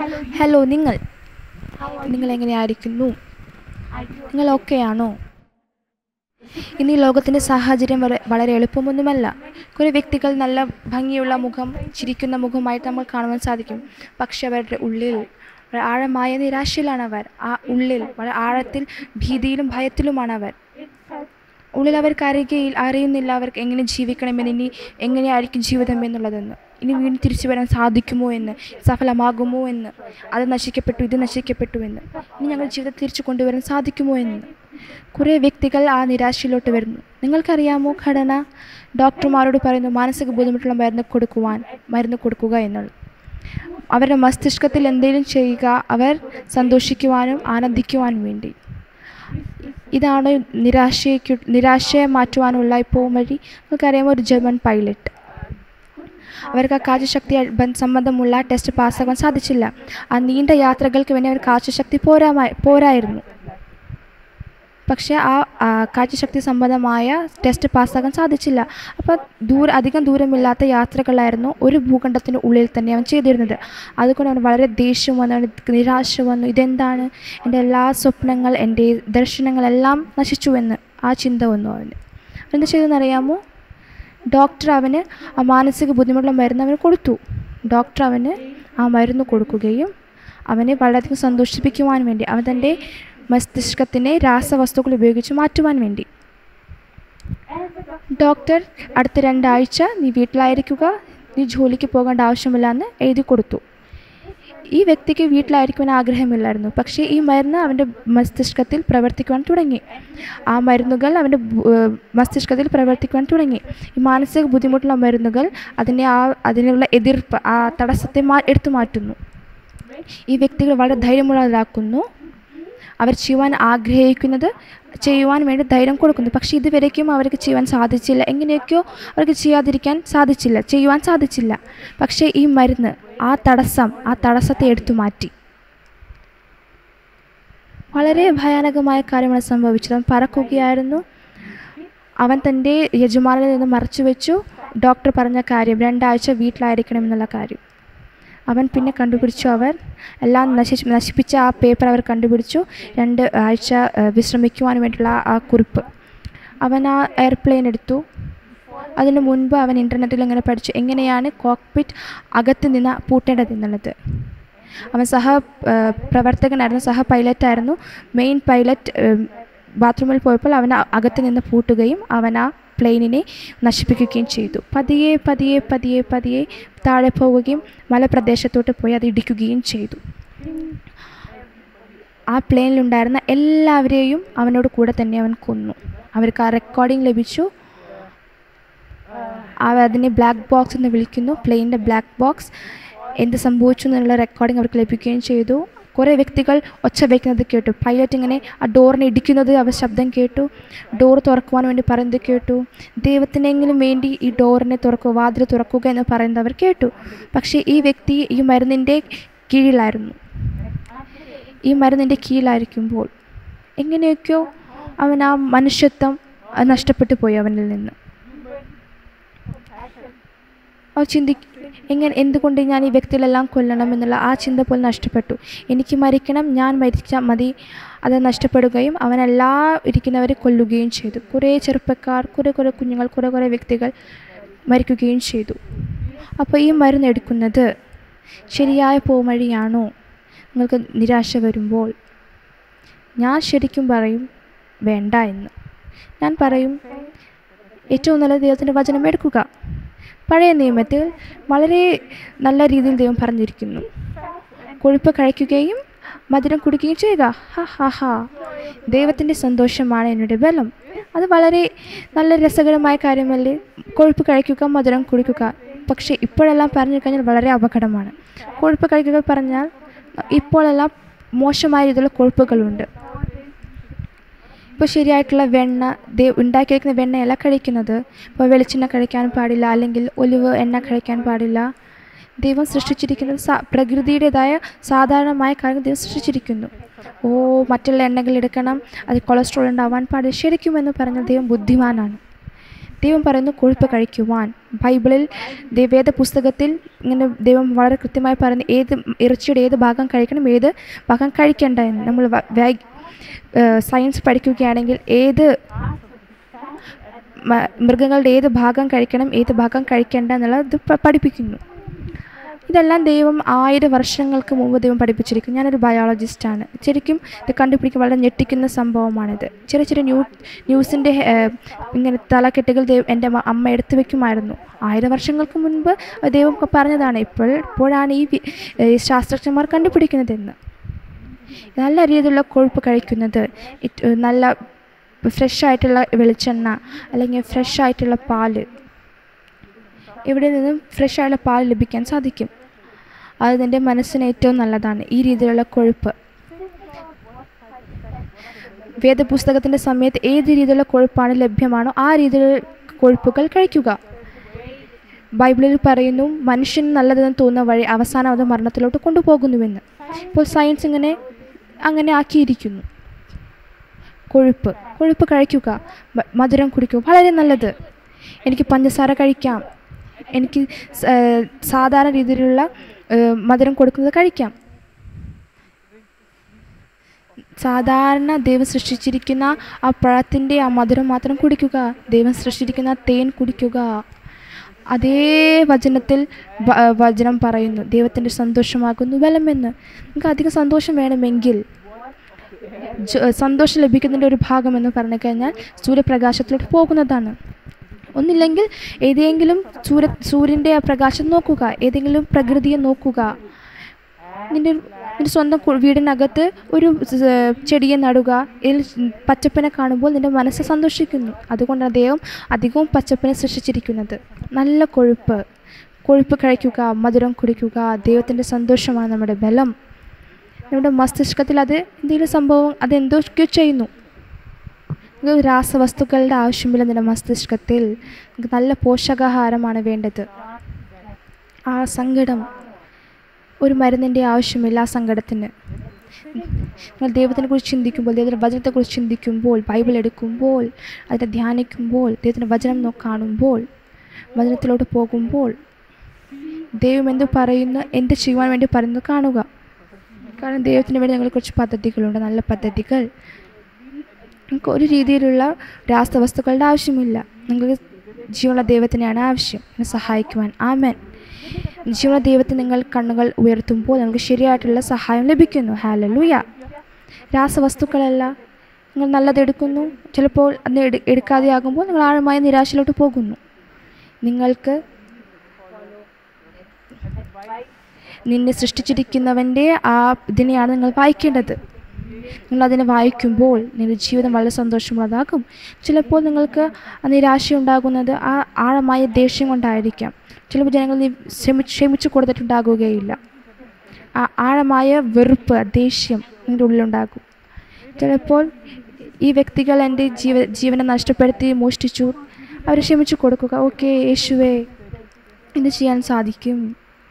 hello നിങ്ങൾ നിങ്ങൾ എങ്ങനെയായിരിക്കുന്നു നിങ്ങൾ ഓക്കെയാണോ ഇന്ന് ഈ ലോകത്തിൻ്റെ സാഹചര്യം വള- വളരെ എളുപ്പമൊന്നുമല്ല കുറേ വ്യക്തികൾ നല്ല ഭംഗിയുള്ള മുഖം ചിരിക്കുന്ന മുഖമായിട്ട് നമ്മൾ കാണുവാൻ സാധിക്കും പക്ഷെ അവരുടെ ഉള്ളിൽ വളരെ ആഴമായ നിരാശയിലാണ് അവർ ആ ഉള്ളിൽ വളരെ ആഴത്തിൽ ഭീതിയിലും ഭയത്തിലുമാണ് അവർ ഉള്ളിൽ അവർക്ക് അറിയുകയിൽ അറിയുന്നില്ല അവർക്ക് എങ്ങനെ ജീവിക്കണമെന്ന് ഇനി എങ്ങനെയായിരിക്കും ജീവിതം എന്നുള്ളതെന്ന് ഇനി വീണ്ടും തിരിച്ചു വരാൻ സാധിക്കുമോ എന്ന് സഫലമാകുമോ എന്ന് അത് നശിക്കപ്പെട്ടു ഇത് നശിക്കപ്പെട്ടു എന്ന് ഇനി ഞങ്ങൾ ജീവിതം തിരിച്ചു കൊണ്ടുവരാൻ സാധിക്കുമോ എന്ന് കുറേ വ്യക്തികൾ ആ നിരാശയിലോട്ട് വരുന്നു നിങ്ങൾക്കറിയാമോ ഘടന ഡോക്ടർമാരോട് പറയുന്നു മാനസിക ബുദ്ധിമുട്ടുള്ള മരുന്ന് കൊടുക്കുവാൻ മരുന്ന് കൊടുക്കുക എന്നുള്ളത് അവരുടെ മസ്തിഷ്കത്തിൽ എന്തെങ്കിലും ചെയ്യുക അവർ സന്തോഷിക്കുവാനും ആനന്ദിക്കുവാനും വേണ്ടി ഇതാണ് നിരാശയ്ക്ക് നിരാശയെ മാറ്റുവാനുള്ള ഇപ്പോൾ വഴി നമുക്കറിയാമോ ഒരു ജർമ്മൻ പൈലറ്റ് അവർക്ക് ആ കാഴ്ചശക്തി ബന്ധ- സംബന്ധമുള്ള ടെസ്റ്റ് പാസ്സാകാൻ സാധിച്ചില്ല ആ നീണ്ട യാത്രകൾക്ക് വേണ്ടി അവർ കാഴ്ചശക്തി പോരാമായി പോരായിരുന്നു പക്ഷേ ആ ആ, കാഴ്ചശക്തി സംബന്ധമായ ടെസ്റ്റ് പാസ്സാകാൻ സാധിച്ചില്ല അപ്പോൾ ദൂര അധികം ദൂരമില്ലാത്ത യാത്രകളായിരുന്നു ഒരു ഭൂഖണ്ഡത്തിൻ്റെ ഉള്ളിൽ തന്നെ അവൻ ചെയ്തിരുന്നത് അതുകൊണ്ട് അവന് വളരെ ദേഷ്യം വന്നു അവന് നിരാശ വന്നു ഇതെന്താണ് എൻ്റെ എല്ലാ സ്വപ്നങ്ങൾ എൻ്റെ ദർശനങ്ങളെല്ലാം നശിച്ചു എന്ന് ആ ചിന്ത വന്നു അവന് എന്താ ചെയ്തെന്നറിയാമോ ഡോക്ടർ അവന് ആ മാനസിക ബുദ്ധിമുട്ടുള്ള മരുന്ന് അവന് കൊടുത്തു ഡോക്ടർ അവന് ആ മരുന്ന് കൊടുക്കുകയും അവനെ വളരെയധികം സന്തോഷിപ്പിക്കുവാൻ വേണ്ടി അവൻ തൻ്റെ മസ്തിഷ്കത്തിനെ രാസവസ്തുക്കൾ ഉപയോഗിച്ച് മാറ്റുവാൻ വേണ്ടി ഡോക്ടർ അടുത്ത രണ്ടാഴ്ച നീ വീട്ടിലായിരിക്കുക നീ ജോലിക്ക് പോകേണ്ട ആവശ്യമില്ല എന്ന് എഴുതി കൊടുത്തു ഈ വ്യക്തിക്ക് വീട്ടിലായിരിക്കുവാൻ ആഗ്രഹമില്ലായിരുന്നു പക്ഷേ ഈ മരുന്ന് അവൻ്റെ മസ്തിഷ്കത്തിൽ പ്രവർത്തിക്കുവാൻ തുടങ്ങി ആ മരുന്നുകൾ അവൻ്റെ ബു- ഏഹ് മസ്തിഷ്കത്തിൽ പ്രവർത്തിക്കുവാൻ തുടങ്ങി ഈ മാനസിക ബുദ്ധിമുട്ടുള്ള മരുന്നുകൾ അതിനെ ആ അതിനുള്ള എതിർപ്പ് ആ തടസ്സത്തെ മാ എടുത്തു മാറ്റുന്നു ഈ വ്യക്തികൾ വളരെ ധൈര്യമുള്ളവരാക്കുന്നു അവർ ചെയ്യുവാൻ ആഗ്രഹിക്കുന്നത് ചെയ്യുവാൻ വേണ്ടി ധൈര്യം കൊടുക്കുന്നു പക്ഷേ ഇതുവരേക്കും അവർക്ക് ചെയ്യുവാൻ സാധിച്ചില്ല എങ്ങനെയൊക്കെയോ അവർക്ക് ചെയ്യാതിരിക്കാൻ സാധിച്ചില്ല ചെയ്യുവാൻ സാധിച്ചില്ല പക്ഷേ ഈ മരുന്ന് ആ തടസ്സം ആ തടസ്സത്തെ എടുത്തു മാറ്റി വളരെ ഭയാനകമായ കാര്യമാണ് സംഭവിച്ചത് അവൻ പറക്കുകയായിരുന്നു അവൻ തൻ്റെ യജമാനിൽ നിന്ന് മറച്ചു വെച്ചു ഡോക്ടർ പറഞ്ഞ കാര്യം രണ്ടാഴ്ച വീട്ടിലായിരിക്കണം എന്നുള്ള കാര്യം അവൻ പിന്നെ കണ്ടുപിടിച്ചു അവർ എല്ലാം നശിച്ച് നശിപ്പിച്ച ആ പേപ്പർ അവർ കണ്ടുപിടിച്ചു രണ്ട് ആഴ്ച ഏഹ്, വിശ്രമിക്കുവാൻ വേണ്ടിയുള്ള ആ കുറിപ്പ് അവൻ ആ എയർപ്ലെയിൻ എടുത്തു അതിനു മുൻപ് അവൻ ഇൻ്റർനെറ്റിൽ ഇങ്ങനെ പഠിച്ചു എങ്ങനെയാണ് കോക്പിറ്റ് അകത്ത് നിന്ന് പൂട്ടേണ്ടത് എന്നുള്ളത് അവൻ സഹ ഏഹ്, പ്രവർത്തകനായിരുന്നു സഹ പൈലറ്റായിരുന്നു മെയിൻ പൈലറ്റ് ഏഹ്, ബാത്റൂമിൽ പോയപ്പോൾ അവൻ അ- അകത്ത് നിന്ന് പൂട്ടുകയും അവൻ ആ പ്ലെയിനിനെ നശിപ്പിക്കുകയും ചെയ്തു പതിയെ പതിയെ പതിയെ പതിയെ താഴെ പോവുകയും മലപ്രദേശത്തോട്ട് പോയി അത് ഇടിക്കുകയും ചെയ്തു ആ പ്ലെയിനിലുണ്ടായിരുന്ന എല്ലാവരെയും അവനോട് കൂടെ തന്നെ അവൻ കൊന്നു അവർക്ക് ആ റെക്കോർഡിംഗ് ലഭിച്ചു അവ അതിനെ ബ്ലാക്ക് ബോക്സ് എന്ന് വിളിക്കുന്നു പ്ലെയിനിൻ്റെ ബ്ലാക്ക് ബോക്സ് എന്ത് സംഭവിച്ചു എന്നുള്ള റെക്കോർഡിംഗ് അവർക്ക് ലഭിക്കുകയും ചെയ്തു കുറേ വ്യക്തികൾ ഒച്ച വയ്ക്കുന്നത് കേട്ടു പൈലറ്റ് ഇങ്ങനെ ആ ഡോറിനെ ഇടിക്കുന്നത് അവർ ശബ്ദം കേട്ടു ഡോർ തുറക്കുവാൻ വേണ്ടി പറയുന്നത് കേട്ടു ദൈവത്തിനെങ്കിലും വേണ്ടി ഈ ഡോറിനെ തുറക്കുക വാതിൽ തുറക്കുക എന്ന് പറയുന്നത് അവർ കേട്ടു പക്ഷേ ഈ വ്യക്തി ഈ മരുന്നിൻ്റെ കീഴിലായിരുന്നു ഈ മരുന്നിൻ്റെ കീഴിലായിരിക്കുമ്പോൾ എങ്ങനെയൊക്കെയോ അവൻ ആ മനുഷ്യത്വം അത് നഷ്ടപ്പെട്ടു പോയി അവനിൽ നിന്ന് അവ ചിന്തി എങ്ങനെ എന്തുകൊണ്ട് ഞാൻ ഈ വ്യക്തികളെല്ലാം കൊല്ലണം എന്നുള്ള ആ ചിന്ത പോലും നഷ്ടപ്പെട്ടു എനിക്ക് മരിക്കണം ഞാൻ മരിച്ചാൽ മതി അത് നഷ്ടപ്പെടുകയും അവനെല്ലാ ഇരിക്കുന്നവരെ കൊല്ലുകയും ചെയ്തു കുറേ ചെറുപ്പക്കാർ കുറേ കുറേ കുഞ്ഞുങ്ങൾ കുറേ കുറേ വ്യക്തികൾ മരിക്കുകയും ചെയ്തു അപ്പോൾ ഈ മരുന്ന് എടുക്കുന്നത് ശരിയായ പോവഴിയാണോ നിങ്ങൾക്ക് നിരാശ വരുമ്പോൾ ഞാൻ ശരിക്കും പറയും വേണ്ട എന്ന് ഞാൻ പറയും ഏറ്റവും നല്ല ദൈവത്തിൻ്റെ വചനം എടുക്കുക പഴയ നിയമത്തിൽ വളരെ നല്ല രീതിയിൽ ദൈവം പറഞ്ഞിരിക്കുന്നു കൊഴുപ്പ് കഴിക്കുകയും മധുരം കുടിക്കുകയും ചെയ്യുക ഹാ ഹാ ഹാ ദൈവത്തിൻ്റെ സന്തോഷമാണ് എന്നോട് ബലം അത് വളരെ നല്ല രസകരമായ കാര്യമല്ലേ കൊഴുപ്പ് കഴിക്കുക മധുരം കുടിക്കുക പക്ഷേ ഇപ്പോഴെല്ലാം പറഞ്ഞു കഴിഞ്ഞാൽ വളരെ അപകടമാണ് കൊഴുപ്പ് കഴിക്കുക പറഞ്ഞാൽ ഇപ്പോഴെല്ലാം മോശമായ രീതിയിലുള്ള കൊഴുപ്പുകളുണ്ട് ഇപ്പോൾ ശരിയായിട്ടുള്ള വെണ്ണ ദേ ഉണ്ടാക്കി വയ്ക്കുന്ന വെണ്ണയല്ല കഴിക്കുന്നത് ഇപ്പോൾ വെളിച്ചെണ്ണ കഴിക്കാൻ പാടില്ല അല്ലെങ്കിൽ ഒലിവ് എണ്ണ കഴിക്കാൻ പാടില്ല ദൈവം സൃഷ്ടിച്ചിരിക്കുന്നത് സാ പ്രകൃതിയുടേതായ സാധാരണമായ കാര്യങ്ങൾ ദൈവം സൃഷ്ടിച്ചിരിക്കുന്നു ഓ മറ്റുള്ള എണ്ണകൾ എടുക്കണം അത് കൊളസ്ട്രോൾ ഉണ്ടാവാൻ പാടില്ല ശരിക്കും എന്ന് പറഞ്ഞാൽ ദൈവം ബുദ്ധിമാനാണ് ദൈവം പറയുന്നു കൊഴുപ്പ് കഴിക്കുവാൻ ബൈബിളിൽ ദേ- വേദ പുസ്തകത്തിൽ ഇങ്ങനെ ദൈവം വളരെ കൃത്യമായി പറയുന്നു ഏത് ഇറച്ചിയുടെ ഏത് ഭാഗം കഴിക്കണം ഏത് ഭാഗം കഴിക്കേണ്ട എന്ന് നമ്മൾ വ- വൈ- ഏഹ് സയൻസ് പഠിക്കുകയാണെങ്കിൽ ഏത് മ- മൃഗങ്ങളുടെ ഏത് ഭാഗം കഴിക്കണം ഏത് ഭാഗം കഴിക്കേണ്ട എന്നുള്ളത് പ- പഠിപ്പിക്കുന്നു ഇതെല്ലാം ദൈവം ആയിരം വർഷങ്ങൾക്ക് മുമ്പ് ദൈവം പഠിപ്പിച്ചിരിക്കും ഞാനൊരു ബയോളജിസ്റ്റാണ് ശരിക്കും ഇത് കണ്ടുപിടിക്കാൻ വളരെ ഞെട്ടിക്കുന്ന സംഭവമാണിത് ചെറിയ ചെറിയ ന്യൂ ന്യൂസിൻ്റെ ഇങ്ങനെ തലക്കെട്ടുകൾ ദൈവം എൻ്റെ മ- അമ്മ എടുത്തു വെക്കുമായിരുന്നു ആയിരം വർഷങ്ങൾക്ക് മുൻപ് ദൈവം പറഞ്ഞതാണ് ഇപ്പോൾ ഇപ്പോഴാണ് ഈ വി- ഈ ശാസ്ത്രജ്ഞന്മാർ കണ്ടുപിടിക്കുന്നതെന്ന് നല്ല രീതിയിലുള്ള കൊഴുപ്പ് കഴിക്കുന്നത് ഇത് നല്ല ഫ്രഷ് ആയിട്ടുള്ള വെളിച്ചെണ്ണ അല്ലെങ്കിൽ ഫ്രഷ് ആയിട്ടുള്ള പാല് ഇവിടെ നിന്നും ഫ്രഷ് ആയിട്ടുള്ള പാൽ ലഭിക്കാൻ സാധിക്കും അത് നിൻ്റെ മനസ്സിന് ഏറ്റവും നല്ലതാണ് ഈ രീതിയിലുള്ള കൊഴുപ്പ് വേദപുസ്തകത്തിൻ്റെ സമയത്ത് ഏത് രീതിയിലുള്ള കൊഴുപ്പാണ് ലഭ്യമാണോ ആ രീതിയിലുള്ള കൊഴുപ്പുകൾ കഴിക്കുക ബൈബിളിൽ പറയുന്നു മനുഷ്യന് നല്ലതെന്ന് തോന്നുന്ന വഴി അവസാനം അത് മരണത്തിലോട്ട് കൊണ്ടുപോകുന്നുവെന്ന് ഇപ്പോൾ സയൻസ് ഇങ്ങനെ അങ്ങനെ ആക്കിയിരിക്കുന്നു കൊഴുപ്പ് കൊഴുപ്പ് കഴിക്കുക മ- മധുരം കുടിക്കുക വളരെ നല്ലത് എനിക്ക് പഞ്ചസാര കഴിക്കാം എനിക്ക് സ- ഏഹ് സാധാരണ രീതിയിലുള്ള ഏഹ് മധുരം കൊടുക്കുന്നത് കഴിക്കാം സാധാരണ ദൈവം സൃഷ്ടിച്ചിരിക്കുന്ന ആ പഴത്തിൻ്റെ ആ മധുരം മാത്രം കുടിക്കുക ദൈവം സൃഷ്ടിച്ചിരിക്കുന്ന തേൻ കുടിക്കുക അതേ വചനത്തിൽ വ- വചനം പറയുന്നു ദൈവത്തിൻ്റെ സന്തോഷമാകുന്നു ബലമെന്ന് നിങ്ങൾക്ക് അധികം സന്തോഷം വേണമെങ്കിൽ ജ- സന്തോഷം ലഭിക്കുന്നതിൻ്റെ ഒരു ഭാഗം എന്ന് പറഞ്ഞു കഴിഞ്ഞാൽ സൂര്യപ്രകാശത്തിലോട്ട് പോകുന്നതാണ് ഒന്നില്ലെങ്കിൽ ഏതെങ്കിലും സൂര്യ സൂര്യൻ്റെ ആ പ്രകാശം നോക്കുക ഏതെങ്കിലും പ്രകൃതിയെ നോക്കുക നിൻ്റെ നിൻ്റെ സ്വന്തം കു- വീടിനകത്ത് ഒരു സ് ചെടിയെ നടുക ഇതിൽ പച്ചപ്പിനെ കാണുമ്പോൾ നിൻ്റെ മനസ്സ് സന്തോഷിക്കുന്നു അതുകൊണ്ടാണ് ദൈവം അധികവും പച്ചപ്പിനെ സൃഷ്ടിച്ചിരിക്കുന്നത് നല്ല കൊഴുപ്പ് കൊഴുപ്പ് കഴിക്കുക മധുരം കുടിക്കുക ദൈവത്തിൻ്റെ സന്തോഷമാണ് നമ്മുടെ ബലം നമ്മുടെ മസ്തിഷ്കത്തിൽ അത് എന്തെങ്കിലും സംഭവം അത് എന്തൊക്കെയോ ചെയ്യുന്നു നിങ്ങൾക്ക് രാസവസ്തുക്കളുടെ ആവശ്യമില്ല നിന്റെ മസ്തിഷ്കത്തിൽ നിങ്ങൾക്ക് നല്ല പോഷകാഹാരമാണ് വേണ്ടത് ആ സങ്കടം ഒരു മരുന്നിൻ്റെ ആവശ്യമില്ല ആ സങ്കടത്തിന് നിങ്ങൾ ദൈവത്തിനെ കുറിച്ച് ചിന്തിക്കുമ്പോൾ ദൈവത്തിൻ്റെ വചനത്തെക്കുറിച്ച് ചിന്തിക്കുമ്പോൾ ബൈബിൾ എടുക്കുമ്പോൾ അതിനെ ധ്യാനിക്കുമ്പോൾ ദൈവത്തിൻ്റെ വചനം നോ കാണുമ്പോൾ വചനത്തിലോട്ട് പോകുമ്പോൾ ദൈവം എന്ത് പറയുന്നു എന്ത് ചെയ്യുവാൻ വേണ്ടി പറയുന്നത് കാണുക കാരണം ദൈവത്തിന് വേണ്ടി ഞങ്ങളെ കുറച്ച് പദ്ധതികളുണ്ട് നല്ല പദ്ധതികൾ നിങ്ങൾക്ക് ഒരു രീതിയിലുള്ള രാസവസ്തുക്കളുടെ ആവശ്യമില്ല നിങ്ങൾക്ക് ജീവനുള്ള ദൈവത്തിനെയാണ് ആവശ്യം എന്നെ സഹായിക്കുവാൻ ആമൻ ജീവനുള്ള ദൈവത്തിന് നിങ്ങൾ കണ്ണുകൾ ഉയർത്തുമ്പോൾ നിങ്ങൾക്ക് ശരിയായിട്ടുള്ള സഹായം ലഭിക്കുന്നു ഹാലലൂയ രാസവസ്തുക്കളല്ല നിങ്ങൾ നല്ലത് എടുക്കുന്നു ചിലപ്പോൾ അത് എടു എടുക്കാതെ ആകുമ്പോൾ നിങ്ങൾ ആഴമായ നിരാശയിലോട്ട് പോകുന്നു നിങ്ങൾക്ക് നിന്നെ സൃഷ്ടിച്ചിരിക്കുന്നവൻ്റെ ആ ഇതിനെയാണ് നിങ്ങൾ വായിക്കേണ്ടത് നിങ്ങൾ അതിനെ വായിക്കുമ്പോൾ നിങ്ങളുടെ ജീവിതം വളരെ സന്തോഷമുള്ളതാകും ചിലപ്പോൾ നിങ്ങൾക്ക് ആ നിരാശ ഉണ്ടാകുന്നത് ആ ആഴമായ ദേഷ്യം കൊണ്ടായിരിക്കാം ചിലപ്പോൾ ജനങ്ങൾ നീ ക്ഷമി ക്ഷമിച്ചു കൊടുത്തിട്ടുണ്ടാകുകയില്ല ആ ആഴമായ വെറുപ്പ് ദേഷ്യം നിങ്ങളുടെ ഉള്ളിലുണ്ടാകും ചിലപ്പോൾ ഈ വ്യക്തികൾ എൻ്റെ ജീവ ജീവനെ നഷ്ടപ്പെടുത്തി മോഷ്ടിച്ചു അവരെ ക്ഷമിച്ചു കൊടുക്കുക ഓക്കെ യേശുവേ ഇത് ചെയ്യാൻ സാധിക്കും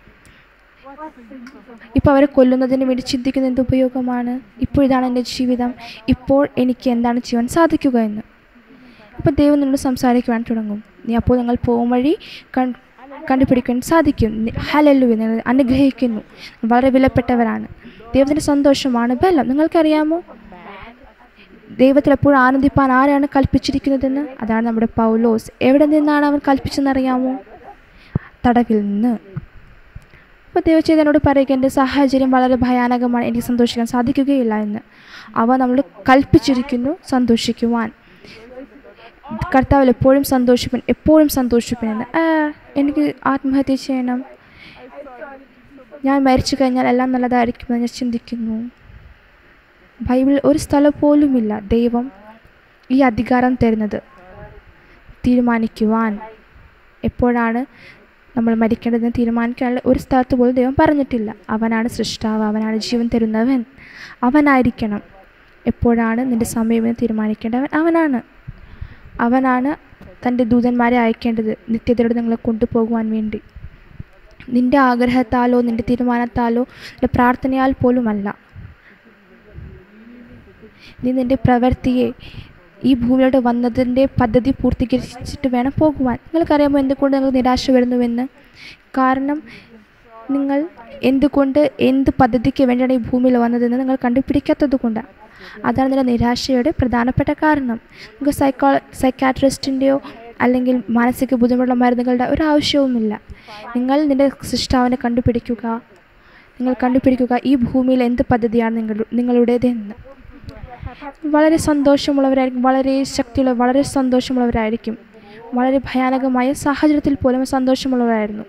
ഇപ്പോൾ അവരെ കൊല്ലുന്നതിന് വേണ്ടി ചിന്തിക്കുന്ന എന്ത് ഉപയോഗമാണ് ഇപ്പോൾ ഇതാണ് എൻ്റെ ജീവിതം ഇപ്പോൾ എനിക്ക് എന്താണ് ചെയ്യാൻ സാധിക്കുക എന്ന് അപ്പോൾ ദൈവം നിന്നോട് സംസാരിക്കുവാൻ തുടങ്ങും നീ അപ്പോൾ നിങ്ങൾ പോകും വഴി കൺ കണ്ടുപിടിക്കാൻ സാധിക്കും ഹലല്ലു നിങ്ങൾ അനുഗ്രഹിക്കുന്നു വളരെ വിലപ്പെട്ടവരാണ് ദൈവത്തിൻ്റെ സന്തോഷമാണ് ബലം നിങ്ങൾക്കറിയാമോ ദൈവത്തിൽ എപ്പോഴും ആനന്ദിപ്പാൻ ആരാണ് കൽപ്പിച്ചിരിക്കുന്നതെന്ന് അതാണ് നമ്മുടെ പൗലോസ് എവിടെ നിന്നാണ് അവൻ കൽപ്പിച്ചെന്നറിയാമോ തടവിൽ നിന്ന് അപ്പോൾ ദൈവചേതനോട് പറയുക എൻ്റെ സാഹചര്യം വളരെ ഭയാനകമാണ് എനിക്ക് സന്തോഷിക്കാൻ സാധിക്കുകയില്ല എന്ന് അവ നമ്മൾ കൽപ്പിച്ചിരിക്കുന്നു സന്തോഷിക്കുവാൻ കർത്താവിൽ എപ്പോഴും സന്തോഷിപ്പൻ എപ്പോഴും സന്തോഷിപ്പൻ എന്ന് ആ, എനിക്ക് ആത്മഹത്യ ചെയ്യണം ഞാൻ മരിച്ചു കഴിഞ്ഞാൽ എല്ലാം നല്ലതായിരിക്കുമെന്ന് ഞാൻ ചിന്തിക്കുന്നു ബൈബിളിൽ ഒരു സ്ഥലം പോലുമില്ല ദൈവം ഈ അധികാരം തരുന്നത് തീരുമാനിക്കുവാൻ എപ്പോഴാണ് നമ്മൾ മരിക്കേണ്ടതെന്ന് തീരുമാനിക്കാനുള്ള ഒരു സ്ഥലത്ത് പോലും ദൈവം പറഞ്ഞിട്ടില്ല അവനാണ് സൃഷ്ടാവ് അവനാണ് ജീവൻ തരുന്നവൻ അവനായിരിക്കണം എപ്പോഴാണ് നിൻ്റെ സമയമെന്ന് തീരുമാനിക്കേണ്ടവൻ അവനാണ് അവനാണ് തൻ്റെ ദൂതന്മാരെ അയക്കേണ്ടത് നിത്യതയോടെ നിങ്ങളെ കൊണ്ടുപോകുവാൻ വേണ്ടി നിൻ്റെ ആഗ്രഹത്താലോ നിൻ്റെ തീരുമാനത്താലോ നിൻ്റെ പ്രാർത്ഥനയാൽ പോലുമല്ല നീ നിൻ്റെ പ്രവൃത്തിയെ ഈ ഭൂമിയിലോട്ട് വന്നതിൻ്റെ പദ്ധതി പൂർത്തീകരിച്ചിട്ട് വേണം പോകുവാൻ നിങ്ങൾക്കറിയാമോ എന്തുകൊണ്ട് നിങ്ങൾ നിരാശ വരുന്നുവെന്ന് കാരണം നിങ്ങൾ എന്തുകൊണ്ട് എന്ത് പദ്ധതിക്ക് വേണ്ടിയാണ് ഈ ഭൂമിയിൽ വന്നതെന്ന് നിങ്ങൾ കണ്ടുപിടിക്കാത്തത് കൊണ്ടാണ് അതാണ് നിങ്ങളുടെ നിരാശയുടെ പ്രധാനപ്പെട്ട കാരണം നിങ്ങൾക്ക് സൈക്കോ സൈക്കാട്രിസ്റ്റിൻ്റെയോ അല്ലെങ്കിൽ മാനസിക ബുദ്ധിമുട്ടുള്ള മരുന്നുകളുടെ ഒരു ആവശ്യവുമില്ല നിങ്ങൾ നിൻ്റെ സൃഷ്ടാവിനെ കണ്ടുപിടിക്കുക നിങ്ങൾ കണ്ടുപിടിക്കുക ഈ ഭൂമിയിൽ എന്ത് പദ്ധതിയാണ് നിങ്ങൾ നിങ്ങളുടേതെന്ന് വളരെ സന്തോഷമുള്ളവരായിരിക്കും വളരെ ശക്തിയുള്ള വളരെ സന്തോഷമുള്ളവരായിരിക്കും വളരെ ഭയാനകമായ സാഹചര്യത്തിൽ പോലും സന്തോഷമുള്ളവരായിരുന്നു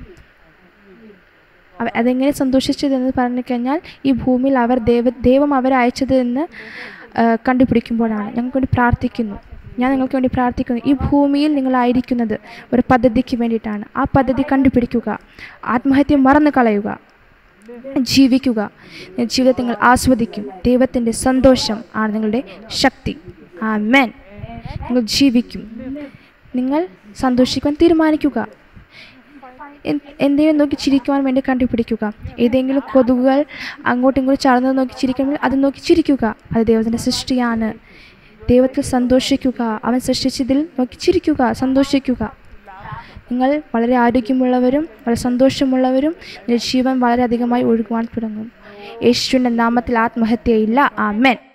അവ അതെങ്ങനെ സന്തോഷിച്ചതെന്ന് പറഞ്ഞു കഴിഞ്ഞാൽ ഈ ഭൂമിയിൽ അവർ ദൈവ ദൈവം അവരെ അയച്ചത് എന്ന് ആ, കണ്ടുപിടിക്കുമ്പോഴാണ് ഞങ്ങൾക്ക് വേണ്ടി പ്രാർത്ഥിക്കുന്നു ഞാൻ നിങ്ങൾക്ക് വേണ്ടി പ്രാർത്ഥിക്കുന്നു ഈ ഭൂമിയിൽ നിങ്ങളായിരിക്കുന്നത് ഒരു പദ്ധതിക്ക് വേണ്ടിയിട്ടാണ് ആ പദ്ധതി കണ്ടുപിടിക്കുക ആത്മഹത്യ മറന്നു കളയുക ജീവിക്കുക നിങ്ങളുടെ ജീവിതത്തെ നിങ്ങൾ ആസ്വദിക്കും ദൈവത്തിൻ്റെ സന്തോഷം ആണ് നിങ്ങളുടെ ശക്തി ആ മേൻ നിങ്ങൾ ജീവിക്കും നിങ്ങൾ സന്തോഷിക്കാൻ തീരുമാനിക്കുക എന്ത് എന്തെങ്കിലും നോക്കി ചിരിക്കുവാൻ വേണ്ടി കണ്ടുപിടിക്കുക ഏതെങ്കിലും കൊതുകുകൾ അങ്ങോട്ടും ഇങ്ങോട്ടും ചാടുന്നത് നോക്കി ചിരിക്കുമ്പോൾ അത് നോക്കി ചിരിക്കുക അത് ദൈവത്തിൻ്റെ സൃഷ്ടിയാണ് ദൈവത്തിൽ സന്തോഷിക്കുക അവൻ സൃഷ്ടിച്ചതിൽ നോക്കി ചിരിക്കുക സന്തോഷിക്കുക നിങ്ങൾ വളരെ ആരോഗ്യമുള്ളവരും വളരെ സന്തോഷമുള്ളവരും നിങ്ങളുടെ ജീവൻ വളരെ അധികമായി ഒഴുകുവാൻ തുടങ്ങും യേശുവിൻ്റെ നാമത്തിൽ ആത്മഹത്യയില്ല ആ മെൻ